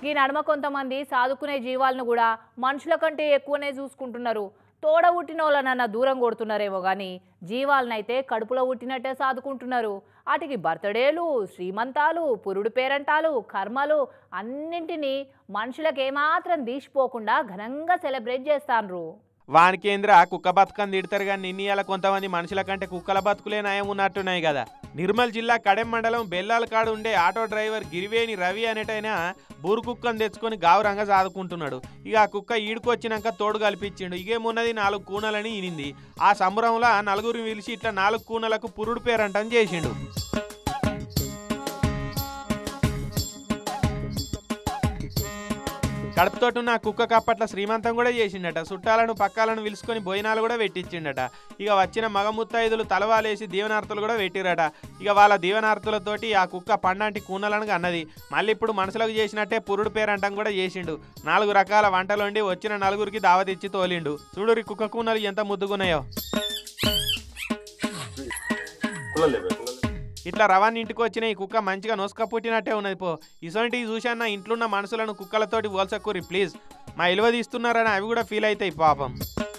ఈ నడుమ కొంతమంది సాదుకునే జీవాలను కూడా మనుషుల కంటే ఎక్కువనే చూసుకుంటున్నారు తోడ పుట్టిన వాళ్ళనన్న దూరం కొడుతున్నారేమో కానీ జీవాలనైతే కడుపులో పుట్టినట్టే సాదుకుంటున్నారు వాటికి బర్త్డేలు శ్రీమంతాలు పురుడు పేరంటాలు కర్మలు అన్నింటినీ మనుషులకు ఏమాత్రం తీసిపోకుండా ఘనంగా సెలబ్రేట్ చేస్తాన్రు వానికేంద్ర కుక్క బతుకని తిడతారు కానీ నిన్నీయాల కొంతమంది మనుషుల కంటే కుక్కల బతుకులే నయం ఉన్నట్టున్నాయి కదా నిర్మల్ జిల్లా కడెం మండలం బెల్లాల కాడు ఉండే ఆటో డ్రైవర్ గిరివేని రవి అనేటైనా బూరు కుక్కను తెచ్చుకొని గావురంగా సాదుకుంటున్నాడు ఇక ఆ కుక్క ఈడుకొచ్చినాక తోడు కల్పించిండు ఇగేమున్నది నాలుగు కూనలని ఇనింది ఆ సంబరంలో నలుగురు పిలిచి ఇట్లా నాలుగు కూనలకు పురుడు పేరంటని చేసిండు కడుపుతోటి ఉన్న కుక్క కప్పట్ల శ్రీమంతం కూడా చేసిండట చుట్టాలను పక్కాలను పిలుచుకొని భోజనాలు కూడా పెట్టించిండట ఇక వచ్చిన మగ ముత్తైదులు తలవాలేసి దీవనార్తులు కూడా పెట్టిరట ఇక వాళ్ళ దీవనార్తులతోటి ఆ కుక్క పండంటి కూనలను అన్నది మళ్ళీ ఇప్పుడు మనుషులకు చేసినట్టే పురుడు పేరంటం కూడా చేసిండు నాలుగు రకాల వంటలు వండి వచ్చిన నలుగురికి దావతిచ్చి తోలిండు చూడురి కుక్క కూనలు ఎంత ముద్దుగున్నాయో ఇట్లా రవాణా ఇంటికి వచ్చిన ఈ కుక్క మంచిగా నొసుక పుట్టినట్టే ఉన్నది పో ఇసొంటి చూశాన్న ఇంట్లున్న మనుషులను కుక్కలతోటి పోల్చకూరి ప్లీజ్ మా ఇలువ తీస్తున్నారని అవి కూడా ఫీల్ అవుతాయి పాపం